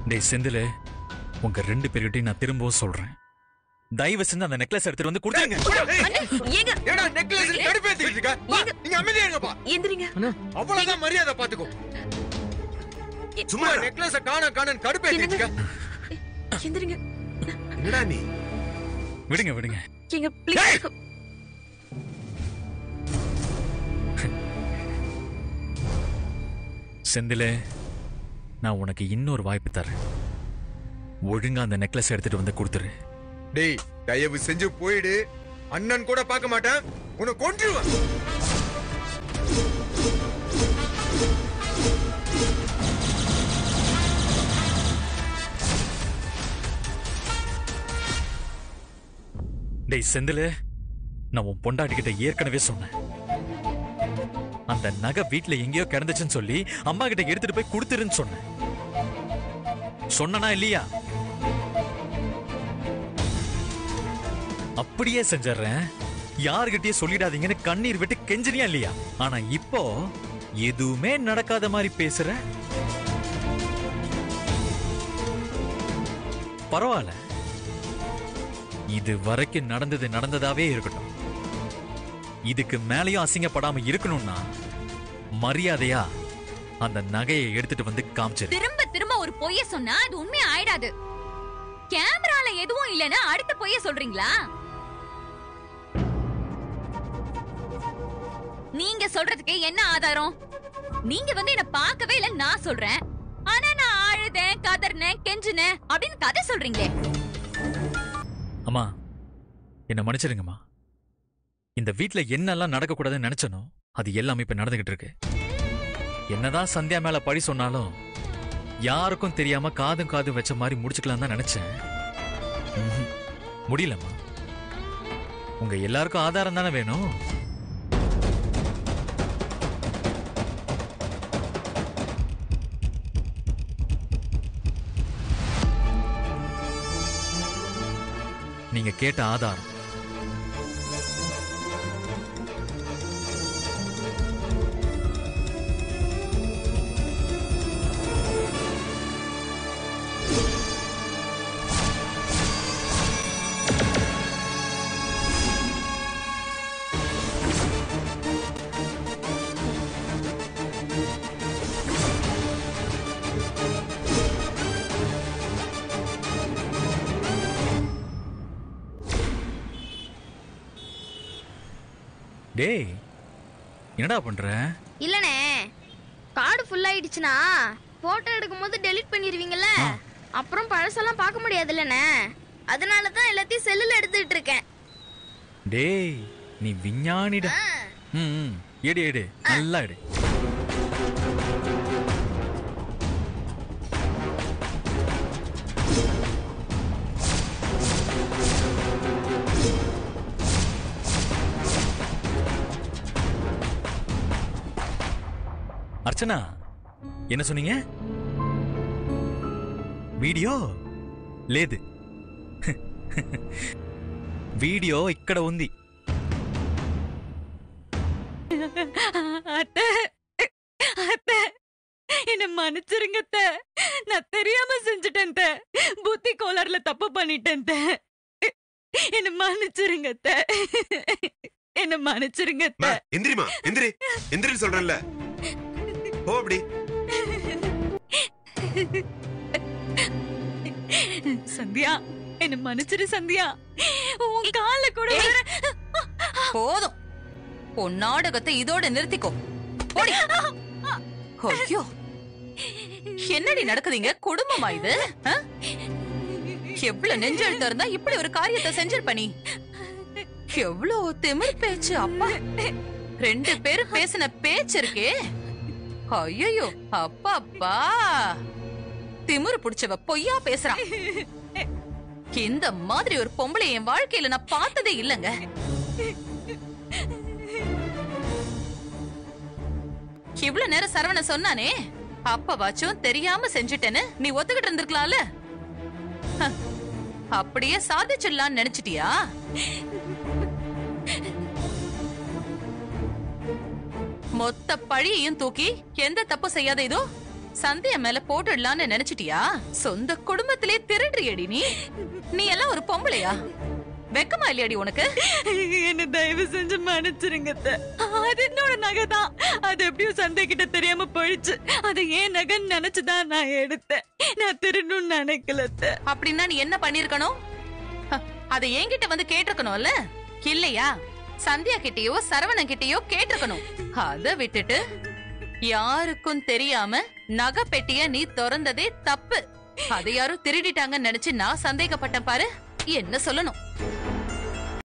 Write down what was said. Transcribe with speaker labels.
Speaker 1: டேய் செந்தில் உங்க ரெண்டு பேர்கிட்டையும் நான் திரும்பவும் சொல்றேன் தயவு செஞ்சு அந்த நெக்லஸ் எடுத்துட்டு வந்து கொடுத்துருங்க
Speaker 2: அண்ணே ஏங்க
Speaker 3: ஏடா நெக்லஸ் கடுப்பேத்திட்டு இருக்க வா, நீங்க அமைதியா இருங்கப்பா
Speaker 2: எந்திரிங்க
Speaker 3: அவ்வளவுதான் மரியாதை பாத்துக்கோ சும்மா நெக்லஸ காண காண கடுப்பேத்திட்டு இருக்க
Speaker 2: எந்திரிங்க
Speaker 3: என்னடா நீ
Speaker 1: விடுங்க விடுங்க
Speaker 2: ஏங்க ப்ளீஸ்
Speaker 1: செந்திலே நான் உனக்கு இன்னொரு வாய்ப்பு தரேன் ஒழுங்கா அந்த நெக்லஸ் எடுத்துட்டு வந்து கொடுத்துரு
Speaker 3: டேய் தயவு செஞ்சு போயிடு அண்ணன் கூட பார்க்க மாட்டேன் உன்னை கொன்றுவேன்
Speaker 1: டேய் செந்திலே நான் உன் பொண்டாட்டிக்கிட்ட ஏற்கனவே சொன்னேன் அந்த நகை வீட்ல எங்கேயோ கிடந்துச்சுன்னு சொல்லி அம்மா கிட்ட எடுத்துட்டு போய் கொடுத்துருன்னு சொன்னேன் சொன்னனா இல்லையா அப்படியே செஞ்சிடுறேன் யாருகிட்டயே சொல்லிடாதீங்கன்னு கண்ணீர் விட்டு கெஞ்சினியா இல்லையா ஆனா இப்போ எதுவுமே நடக்காத மாதிரி பேசுற பரவாயில்ல இது வரைக்கும் நடந்தது நடந்ததாவே இருக்கட்டும் இதுக்கு மேலயும் அசிங்கப்படாம இருக்கணும்னா மரியாதையா அந்த நகையை எடுத்துட்டு வந்து காமிச்சிரு
Speaker 4: திரும்ப திரும்ப ஒரு பொய்ய சொன்னா அது உண்மை ஆயிடாது கேமரால எதுவும் இல்லைன்னா அடுத்த பொய்ய சொல்றீங்களா நீங்க சொல்றதுக்கு என்ன ஆதாரம் நீங்க வந்து என்ன பார்க்கவே இல்ல நான் சொல்றேன் ஆனா நான் அழுதேன் கதறினேன் கெஞ்சினேன் அப்படின்னு கதை சொல்றீங்களே
Speaker 1: அம்மா என்ன மன்னிச்சிடுங்கம்மா இந்த வீட்ல என்னெல்லாம் நடக்கக்கூடாதுன்னு நினைச்சனோ அது எல்லாமே இப்ப நடந்துகிட்டு இருக்கு என்னதான் சந்தியா மேல பழி சொன்னாலும் யாருக்கும் தெரியாம காதும் காதும் வச்ச மாதிரி முடிச்சுக்கலாம் தான் நினைச்சேன் ம்ஹும். முடியலம்மா உங்க எல்லாருக்கும் ஆதாரம் தானே வேணும் நீங்க கேட்ட ஆதாரம் டேய் என்னடா பண்ற
Speaker 5: இல்லனே கார்டு ஃபுல் ஆயிடுச்சுன்னா போட்டோ எடுக்கும்போது டெலீட் பண்ணிடுவீங்கல்ல அப்புறம் பழசெல்லாம் பார்க்க முடியாதுல்லண்ணே அதனால தான் எல்லாத்தையும் செல்லுல எடுத்துட்டு இருக்கேன்
Speaker 1: டேய் நீ விஞ்ஞானிடா
Speaker 5: ஆ.
Speaker 1: ம் ம். எடு எடு நல்லா எடு அர்ச்சனா என்ன சொன்னீங்க వీడియో లేదు వీడియో ఇక్కడ ఉంది
Speaker 4: அத்தை அத்தை என்ன மன்னிச்சிருங்க அத்தை. நான் தெரியாம செஞ்சுட்டேன் அத்தை. புத்தி கோளாறுல தப்பு பண்ணிட்டேன் அத்தை. என்ன மன்னிச்சிருங்க அத்தை. என்ன மன்னிச்சிருங்க
Speaker 6: அம்மா,
Speaker 4: அத்தை.
Speaker 6: எந்திரிமா எந்திரி எந்திரின்னு சொல்றேன்ல போ அப்படி
Speaker 4: சந்தியா என்ன மன்னிச்சிரு சந்தியா உன் கால கூட விழுறேன்.
Speaker 7: போதும் உன் நாடகத்தை இதோட நிறுத்திக்கோ போடி ஐயோ என்னடி நடக்குதுங்க குடும்பமா இது ஆ? எவ்வளவு நெஞ்செழுத்தம் இருந்தா இப்படி ஒரு காரியத்தை செஞ்சிருப்ப நீ எவ்வளவு திமிர் பேச்சு அப்பா ரெண்டு பேரும் பேசின பேச்சு இருக்கே ஐயோ அப்பா அப்பா திமிரு புடிச்சவ பொய்யா பேசுறான் இந்த மாதிரி ஒரு பொம்பளை என் வாழ்க்கையில நான் பார்த்ததே இல்லைங்க இவ்வளவு நேரம் சரவண சொன்னானே அப்பவாச்சும் தெரியாம செஞ்சுட்டேன்னு நீ ஒத்துக்கிட்டு இருந்திருக்கலாம்ல ஹ, அப்படியே சாதிச்சிடலாம்னு நினைச்சிட்டியா மொத்த பழியையும் தூக்கி எந்த தப்பு செய்யாத இதோ சந்தியா மேல போட்டுடலாம்னு நினைச்சிட்டியா சொந்த குடும்பத்திலே திருடுறியடி நீ நீ எல்லாம் ஒரு பொம்பளையா வெக்கமா இல்லையாடி உனக்கு
Speaker 2: என்ன தயவு செஞ்சு மன்னிச்சிருங்க அத்தை. அது என்னோட நகை தான் அது எப்படியோ சந்தை கிட்ட தெரியாம போயிடுச்சு அது ஏன் நகைன்னு நினைச்சுதான் நான் எடுத்தேன் நான் திருடணும்னு நினைக்கல அத்தை.
Speaker 7: அப்படின்னா நீ என்ன பண்ணிருக்கணும் ஹ, அதை என்கிட்ட வந்து கேட்டிருக்கணும்ல இல்லையா சந்தியா கிட்டயோ சரவணன் கிட்டயோ கேட்டிருக்கணும் அத விட்டுட்டு யாருக்கும் தெரியாம நகை பெட்டிய நீ திறந்ததே தப்பு அதை யாரும் திருடிட்டாங்கன்னு நினைச்சு நான் சந்தேகப்பட்டேன் பாரு என்ன சொல்லணும்